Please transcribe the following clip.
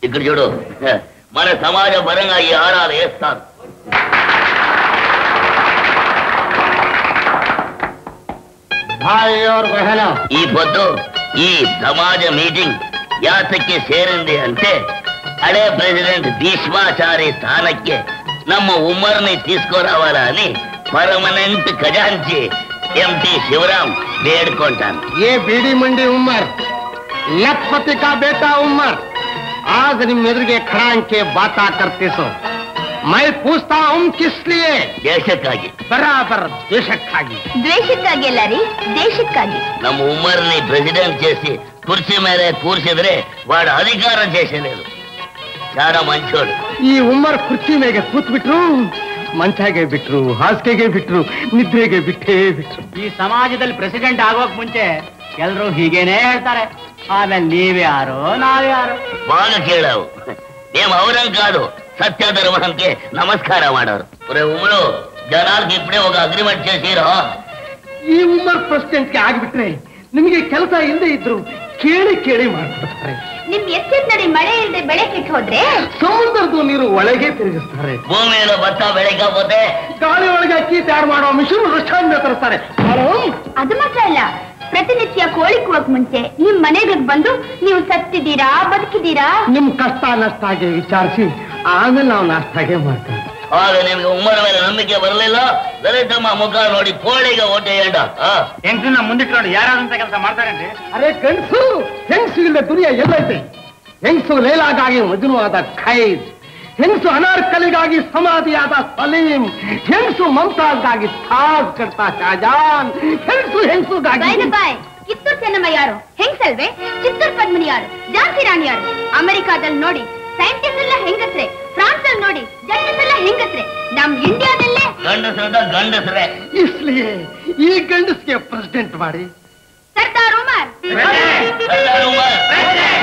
ఇక్కడ చూడు మన సమాజ పరంగా ఈ ఆరాలు వేస్తారు భాయ్ और बहनों ఈ పొద్దు ఈ సమాజ మీటింగ్ ಯಾತಕ್ಕೆ ಸೇರಿಂದೆ ಅಂತೆ ಹಳೆ ಪ್ರೆಸಿಡೆಂಟ್ ಭೀಷ್ಮಾಚಾರಿ ಸ್ಥಾನಕ್ಕೆ ನಮ್ಮ ಉಮ್ಮರ್ನಿ తీసుకురావాలా అని పర్మనెంట్ ఖజాంచి ఎంటి శివరాం వేడుకుంటాను ये बीड़ी मंडी उमर लखपति का बेटा उमर आज निम ಎದುರಿಗೆ खड़ा के बाता करते सो मैं पूछता हूँ किस लिए ದೇಶಕ್ಕಾಗಿ बराबर देशक्ಕಾಗಿ ದ್ವೇಷಕ್ಕಾಗಿ ಅಲ್ಲ ರೀ ದೇಶಕ್ಕಾಗಿ ನಮ್ಮ ఉమ్మర్ని ప్రెసిడెంట్ చేసి కుర్చీ ಮೇಲೆ కూర్చిದ್ರೆ వాడు అధికారం చేసేలేదు చాలా మంచోడు ಈ ಉಮ್ಮರ್ ಕುರ್ಚಿ ಮೇಲೆ ಕೂತ್ ಬಿಟ್ರು ಮಂಚಾಗೆ ಬಿಟ್ರು ಹಾಸಿಗೆಗೆ ಬಿಟ್ರು ನಿದ್ರೆಗೆ ಬಿಟ್ಟೇ ಬಿಟ್ರು ಈ ಸಮಾಜದಲ್ಲಿ ಪ್ರೆಸಿಡೆಂಟ್ ಆಗೋಕ್ ಮುಂಚೆ ಎಲ್ರು ಹೀಗೇನೆ ಹೇಳ್ತಾರೆ ಆಮೇಲೆ ನೀವ್ಯಾರು ನಾವ್ಯಾರು బాగా కేళావు మేము అవరం కాదు సత్య ధర్మానికి నమస్కార మాడారు ఒరే ఉమ్మరు జనాలకి ఇప్పుడే ఒక అగ్రిమెంట్ చేసిరో ಈ ಉಮ್ಮರ್ ಪ್ರೆಸಿಡೆಂಟ್ಗೆ ಆಗ್ಬಿಟ್ರೆ ನಿಮಗೆ ಕೆಲಸ ಇಲ್ಲದೆ ಇದ್ರು ಕೇಳಿ ಕೇಳಿ ಮಾಡ್ಬಿಡ್ತಾರೆ ನಿಮ್ ಎಚ್ಚೆತ್ ನಡಿ ಮಳೆ ಇಲ್ಲದೆ ಬೆಳೆ ಕೆಟ್ಟು ಹೋದ್ರೆ ಸಮುದ್ರದ ನೀರು ಒಳಗೆ ತಿರುಗಿಸ್ತಾರೆ ಭೂಮಿలో ಭತ್ತ ಬೆಳకపోతే ಗಾಳಿ ಒಳಗೆ ಅಕ್ಕಿ ತಯಾರು ಮಾಡೋ ಮಿಷನ್ ರಷ್ಟಾಂಗ ತರಿಸ್ತಾರೆ ಅದು ಮಾತ್ರ ಅಲ್ಲ ಪ್ರತಿನಿತ್ಯ ಕೋಳಿ ಕೂವಕ್ ಮುಂಚೆ ನಿಮ್ ಮನೆಗಳಿಗೆ ಬಂದು ನೀವು ಸತ್ತಿದ್ದೀರಾ ಬದುಕಿದ್ದೀರಾ ನಿಮ್ ಕಷ್ಟ ನಷ್ಟ ಆಗಿ ವಿಚಾರಿಸಿ ಆಮೇಲೆ ನಾವು ನಾಷ್ಟಾಗೆ ಮಾಡ್ತೇವೆ ಆಗ ನಿಮ್ಗೆ ಉಮ್ಮರ ಮೇಲೆ ನಂಬಿಕೆ ಬರಲಿಲ್ಲ ಲಲಿತಮ್ಮ ಮುಖ ನೋಡಿ ಕೋಳಿಗೆ ಓಟೆ ಎಂಡ ಹೆಂಗ್ಸನ್ನ ಮುಂದಿಟ್ಕೊಂಡು ಯಾರಾದಂತ ಕೆಲಸ ಮಾಡ್ತಾರೇನ್ರಿ ಅರೆ ಗಂಡಸು ಹೆಂಗಸು ಇಲ್ಲದೆ ದುನಿಯಾ ಎಲ್ಲೈತೆ ಹೆಂಗಸು ಲೈಲಾಗಾಗಿ ಮಜುನುವಾದ ಖೈದ್ ಹೆಂಗಸು ಅನಾರ್ಕಲಿಗಾಗಿ ಸಮಾಧಿಯಾದ ಸಲೀಂ ಹೆಂಗಸು ಮಮತಾಜ್ಗಾಗಿ ತಾಜ್ ಕಟ್ತಾ ಶಾಜಾನ್ ಹೆಂಗಸು ಹೆಂಗಸುಗಾಗಿ ಬಾಯ್ನ ಬಾಯ್ ಕಿತ್ತೂರ್ ಚೆನ್ನಮ್ಮ ಯಾರು ಹೆಂಗ್ಸಲ್ವೇ ಚಿತ್ತೂರ್ ಪದ್ಮಿನಿ ಯಾರು ಝಾನ್ಸಿ ರಾಣಿ ಯಾರು ಅಮೆರಿಕಾದಲ್ಲಿ ನೋಡಿ ಸೈಂಟಿಸ್ಟ್ ಎಲ್ಲ ಹೆಂಗಸ್ರೆ ಫ್ರಾನ್ಸ್ ಅಲ್ಲಿ ನೋಡಿ ಜಡ್ಜಸ್ ಎಲ್ಲ ಹೆಂಗಸ್ರೆ ನಮ್ ಇಂಡಿಯಾದಲ್ಲೇ ಗಂಡಸ್ರದ ಗಂಡಸ್ರೆ ಇಸ್ಲಿಯೇ ಈ ಗಂಡಸ್ಗೆ ಪ್ರೆಸಿಡೆಂಟ್ ಮಾಡಿ ಸರ್ದಾರ್ ಉಮರ್ ಸರ್ದಾರ್ ಉಮರ್